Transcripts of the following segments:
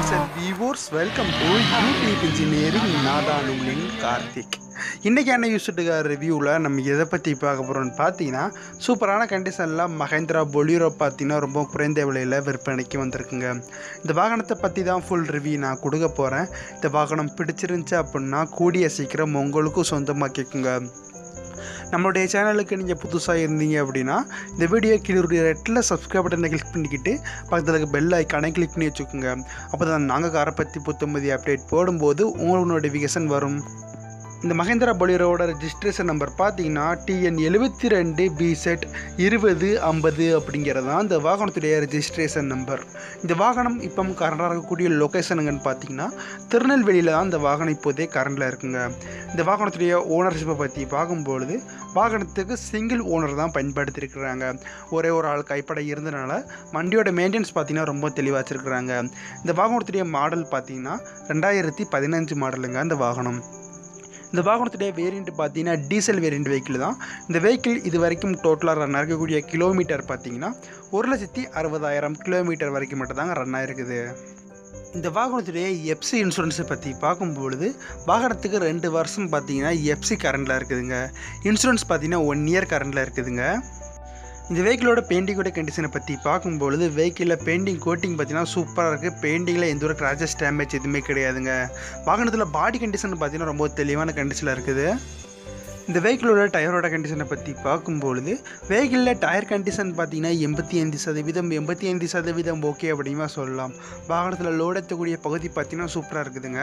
friends and viewers welcome to YouTube engineering நாதான் உங்களின் கார்த்திக் இன்றைக்கான யூஸ்டுக்கார் ரிவ்யூவில் நம்ம எதை பற்றி பார்க்க போகிறோம்னு பார்த்தீங்கன்னா சூப்பரான கண்டிஷனில் மகேந்திரா பொலிரோ பார்த்தீங்கன்னா ரொம்ப குறைந்த விலையில் விற்பனைக்கு வந்திருக்குங்க இந்த வாகனத்தை பற்றி தான் ஃபுல் ரிவ்யூ நான் கொடுக்க போகிறேன் இந்த வாகனம் பிடிச்சிருந்துச்சு அப்படின்னா கூடிய சீக்கிரம் உங்களுக்கும் சொந்தமாக்கிக்குங்க நம்மளுடைய சேனலுக்கு நீங்கள் புதுசாக இருந்தீங்க அப்படின்னா இந்த வீடியோ கீழே ரெட்டில் சப்ஸ்கிரைப் பட்டனை கிளிக் பண்ணிக்கிட்டு பக்கத்தில் இருக்க பெல் ஐக்கானை கிளிக் பண்ணி வச்சுக்கோங்க அப்போ தான் நாங்கள் காரை பற்றி புத்தம்பதி அப்டேட் போடும்போது உங்களுக்கு நோட்டிஃபிகேஷன் வரும் இந்த மகேந்திரா பொலிரோட ரெஜிஸ்ட்ரேஷன் நம்பர் பார்த்தீங்கன்னா டிஎன் எழுபத்தி ரெண்டு பிசெட் இருபது ஐம்பது அப்படிங்கிறது தான் இந்த வாகனத்துடைய ரெஜிஸ்ட்ரேஷன் நம்பர் இந்த வாகனம் இப்போ கரண்டாக இருக்கக்கூடிய லொக்கேஷனுங்கன்னு பார்த்தீங்கன்னா திருநெல்வேலியில் தான் இந்த வாகனம் இப்போதே கரண்டில் இருக்குங்க இந்த வாகனத்துடைய ஓனர்ஷிப்பை பற்றி பார்க்கும்பொழுது வாகனத்துக்கு சிங்கிள் ஓனர் தான் பயன்படுத்தியிருக்கிறாங்க ஒரே ஒரு ஆள் கைப்படை இருந்தனால வண்டியோட மெயின்டெனன்ஸ் பார்த்தீங்கன்னா ரொம்ப தெளிவாக வச்சுருக்குறாங்க இந்த வாகனத்துடைய மாடல் பார்த்தீங்கன்னா ரெண்டாயிரத்தி பதினஞ்சு மாடலுங்க இந்த வாகனம் இந்த வாகனத்துடைய வேரியண்ட் பார்த்தீங்கன்னா டீசல் வேரியண்ட் வெஹிக்கிள் தான் இந்த வெஹிக்கிள் இது வரைக்கும் டோட்டலாக ரன் ஆகக்கூடிய கிலோமீட்டர் பார்த்தீங்கன்னா ஒரு லட்சத்தி அறுபதாயிரம் கிலோமீட்டர் வரைக்கும் மட்டும் தாங்க ரன் ஆகிருக்குது இந்த வாகனத்துடைய எஃப்சி இன்சூரன்ஸை பற்றி பார்க்கும்பொழுது வாகனத்துக்கு ரெண்டு வருஷம் பார்த்தீங்கன்னா எஃப்சி கரண்டில் இருக்குதுங்க இன்சூரன்ஸ் பார்த்தீங்கன்னா ஒன் இயர் கரண்டில் இருக்குதுங்க இந்த வெஹிக்கிளோட பெயிண்டிங்கோட கண்டிஷனை பற்றி பார்க்கும்பொழுது வெஹிக்கிளில் பெயிண்டிங் கோட்டிங் பார்த்தீங்கன்னா சூப்பராக இருக்குது பெயிண்டிங்கில் எந்த ஒரு கிராச்சஸ் டேமேஜ் எதுவுமே கிடையாதுங்க வாகனத்தில் பாடி கண்டிஷன் பார்த்தீங்கன்னா ரொம்ப தெளிவான கண்டிஷனில் இருக்குது இந்த வெஹிக்கிளோட டயரோட கண்டிஷனை பற்றி பார்க்கும்பொழுது வெஹிக்கிளில் டயர் கண்டிஷன் பார்த்தீங்கன்னா எண்பத்தி ஐந்து சதவீதம் எண்பத்தி ஐந்து சதவீதம் ஓகே அப்படிமா சொல்லலாம் வாகனத்தில் லோட் ஏற்றக்கூடிய பகுதி பார்த்தீங்கன்னா சூப்பராக இருக்குதுங்க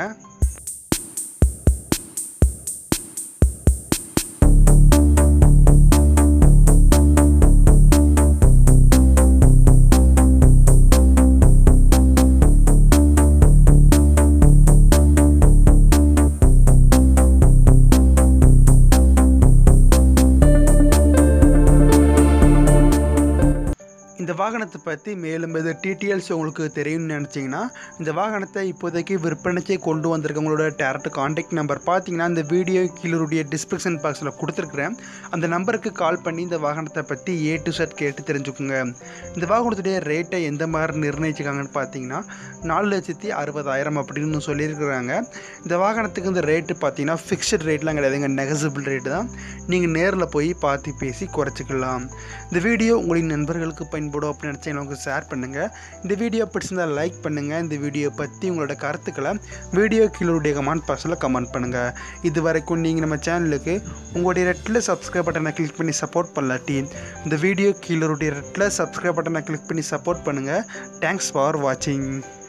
இந்த வாகனத்தை பற்றி மேலும் எது டீட்டெயில்ஸ் உங்களுக்கு தெரியும்னு நினச்சிங்கன்னா இந்த வாகனத்தை இப்போதைக்கு விற்பனைக்கே கொண்டு வந்திருக்கவங்களோட டேரக்ட் காண்டாக்ட் நம்பர் பார்த்தீங்கன்னா இந்த வீடியோ கீழருடைய டிஸ்கிரிப்ஷன் பாக்ஸில் கொடுத்துருக்குறேன் அந்த நம்பருக்கு கால் பண்ணி இந்த வாகனத்தை பற்றி ஏ டு செட் கேட்டு தெரிஞ்சுக்குங்க இந்த வாகனத்துடைய ரேட்டை எந்த மாதிரி நிர்ணயிச்சிருக்காங்கன்னு பார்த்தீங்கன்னா நாலு லட்சத்தி அறுபதாயிரம் அப்படின்னு சொல்லியிருக்கிறாங்க இந்த வாகனத்துக்கு இந்த ரேட்டு பார்த்தீங்கன்னா ஃபிக்ஸ்டு ரேட்லாம் கிடையாதுங்க நெகசிபிள் ரேட்டு தான் நீங்கள் நேரில் போய் பார்த்து பேசி குறைச்சிக்கலாம் இந்த வீடியோ உங்களின் நண்பர்களுக்கு பயன்படும் அப்படின்னு நினச்சா எனக்கு ஷேர் பண்ணுங்கள் இந்த வீடியோ பிடிச்சிருந்தால் லைக் பண்ணுங்கள் இந்த வீடியோ பற்றி உங்களோட கருத்துக்களை வீடியோ கீழே கமெண்ட் பாக்ஸில் கமெண்ட் பண்ணுங்கள் இது வரைக்கும் நீங்கள் நம்ம சேனலுக்கு உங்களுடைய ரெட்டில் சப்ஸ்கிரைப் பட்டனை கிளிக் பண்ணி சப்போர்ட் பண்ணலாட்டி இந்த வீடியோ கீழே ரெட்டில் சப்ஸ்கிரைப் பட்டனை கிளிக் பண்ணி சப்போர்ட் பண்ணுங்கள் தேங்க்ஸ் ஃபார் வாட்சிங்